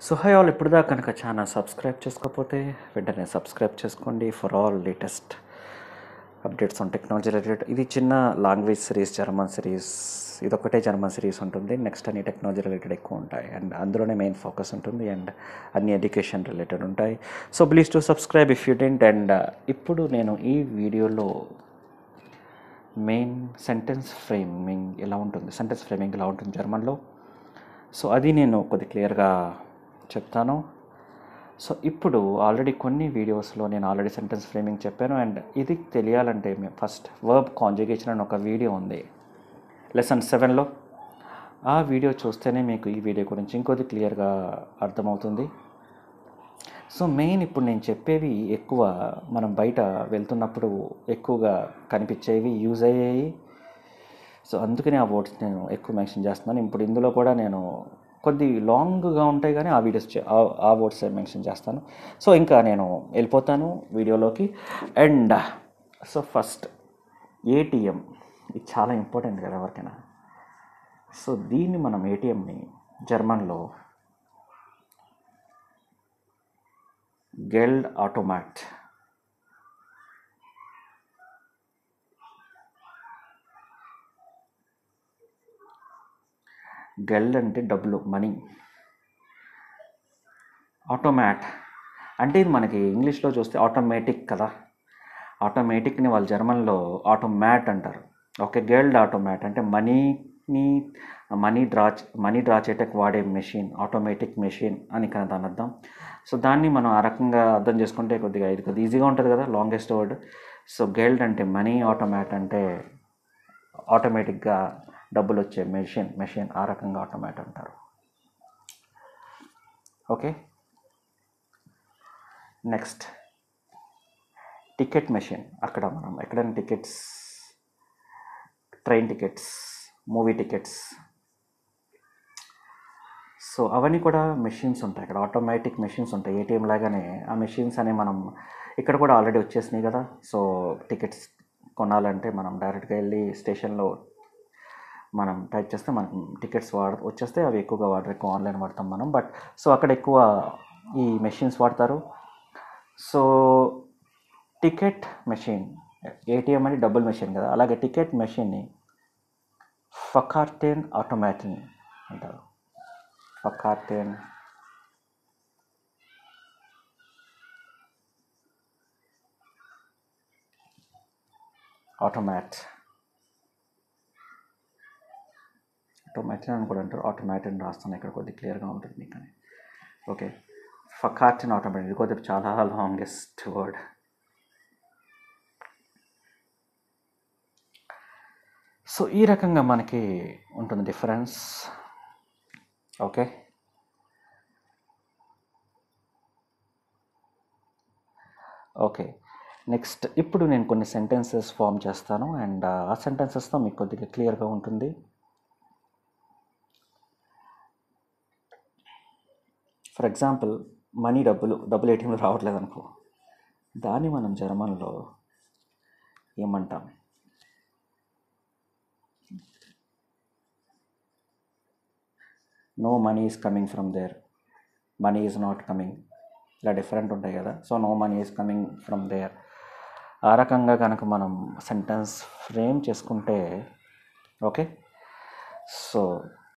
so high all ఇప్పుడు దాకా కనుక ఛానల్ సబ్స్క్రైబ్ చేసుకోకపోతే వెంటనే సబ్స్క్రైబ్ చేసుకోండి for all latest updates on technology related ఇది చిన్న లాంగ్వేజ్ సిరీస్ జర్మన్ సిరీస్ ఇదొకటే జర్మన్ సిరీస్ ఉంటుంది నెక్స్ట్ అన్ని టెక్నాలజీ రిలేటెడ్ ఎక్కువ ఉంటాయి అండ్ అందులోనే మెయిన్ ఫోకస్ ఉంటుంది అండ్ అన్ని ఎడ్యుకేషన్ రిలేటెడ్ ఉంటాయి so please to subscribe if you didn't and ఇప్పుడు నేను ఈ వీడియోలో మెయిన్ సెంటెన్స్ ఫ్రేమింగ్ ఎలా ఉంటుంది సెంటెన్స్ ఫ్రేమింగ్ ఎలా ఉంటుంది జర్మన్లో సో అది నేను కొద్ది క్లియర్గా చెప్తాను సో ఇప్పుడు ఆల్రెడీ కొన్ని వీడియోస్లో నేను ఆల్రెడీ సెంటెన్స్ ఫ్రేమింగ్ చెప్పాను అండ్ ఇది తెలియాలంటే మేము ఫస్ట్ వర్బ్ కాంజుగేషన్ అని ఒక వీడియో ఉంది లెసన్ సెవెన్లో ఆ వీడియో చూస్తేనే మీకు ఈ వీడియో గురించి ఇంకొద్ది క్లియర్గా అర్థమవుతుంది సో మెయిన్ ఇప్పుడు నేను చెప్పేవి ఎక్కువ మనం బయట వెళ్తున్నప్పుడు ఎక్కువగా కనిపించేవి యూజ్ అయ్యేవి సో అందుకనే ఆ వర్డ్స్ నేను ఎక్కువ మెన్షన్ చేస్తున్నాను ఇప్పుడు ఇందులో కూడా నేను కొద్ది లాంగ్గా ఉంటాయి కానీ ఆ వీడియోస్ చే- ఆ- ఆ వర్డ్స్ మెన్షన్ చేస్తాను సో ఇంకా నేను వెళ్ళిపోతాను వీడియోలోకి అండ్ సో ఫస్ట్ ఏటీఎం ఇది చాలా ఇంపార్టెంట్ కదా ఎవరికైనా సో దీన్ని మనం ఏటీఎంని జర్మన్లో గెల్డ్ ఆటోమాట్ గెల్డ్ అంటే డబ్బులు మనీ ఆటోమాట్ అంటే ఇది మనకి ఇంగ్లీష్లో చూస్తే ఆటోమేటిక్ కదా ఆటోమేటిక్ని వాళ్ళు జర్మన్లో ఆటోమాట్ అంటారు ఓకే గెల్డ్ ఆటోమాట్ అంటే మనీని మనీ డ్రా మనీ డ్రా చేయటకు వాడే మెషిన్ ఆటోమేటిక్ మెషిన్ అని కదా దాని అర్థం సో దాన్ని మనం ఆ రకంగా అర్థం చేసుకుంటే కొద్దిగా ఇది కొద్దిగా ఈజీగా ఉంటుంది కదా లాంగెస్ట్ వర్డ్ సో గెల్డ్ అంటే మనీ ఆటోమాట్ అంటే ఆటోమేటిక్గా డబ్బులు వచ్చే మెషిన్ మెషిన్ ఆ రకంగా ఆటోమేట్ అంటారు ఓకే నెక్స్ట్ టికెట్ మెషిన్ అక్కడ మనం ఎక్కడైనా tickets train tickets movie tickets so అవన్నీ కూడా మెషిన్స్ ఉంటాయి ఇక్కడ ఆటోమేటిక్ మెషిన్స్ ఉంటాయి ఏటీఎం లాగానే ఆ మెషిన్స్ అని మనం ఇక్కడ కూడా ఆల్రెడీ వచ్చేసినాయి కదా సో టికెట్స్ కొనాలంటే మనం డైరెక్ట్గా వెళ్ళి స్టేషన్లో మనం టైప్ చేస్తే మనకు టికెట్స్ వాడ వచ్చేస్తే అవి ఎక్కువగా వాడరు ఎక్కువ ఆన్లైన్ వాడతాం మనం బట్ సో అక్కడ ఎక్కువ ఈ మెషిన్స్ వాడతారు సో టికెట్ మెషిన్ ఏటీఎం అని డబుల్ మెషిన్ కదా అలాగే టికెట్ మెషిన్ని ఫకార్టెన్ ఆటోమేటిన్ అంటారు ఫకార్టెన్ ఆటోమాట్ ఆటోమేటిన్ అని కూడా అంటారు ఆటోమేటిన్ రాస్తాను ఇక్కడ కొద్దిగా క్లియర్గా ఉంటుంది మీకు అని ఓకే ఫకార్టిన్ ఆటోమేటిక్ ఇది కొద్దిగా చాలా లాంగెస్ట్ వర్డ్ సో ఈ రకంగా మనకి ఉంటుంది డిఫరెన్స్ ఓకే ఓకే నెక్స్ట్ ఇప్పుడు నేను కొన్ని సెంటెన్సెస్ ఫామ్ చేస్తాను అండ్ ఆ సెంటెన్సెస్తో మీకు కొద్దిగా క్లియర్గా ఉంటుంది ఫర్ ఎగ్జాంపుల్ మనీ డబ్బులు డబ్బులు ఏటీఎంలో రావట్లేదు అనుకో దాన్ని మనం జర్మన్లో ఏమంటాం no money is coming from there money is not coming ఇలా డిఫరెంట్ ఉంటాయి కదా so no money is coming from there ఆ రకంగా కనుక మనం సెంటెన్స్ ఫ్రేమ్ చేసుకుంటే ఓకే సో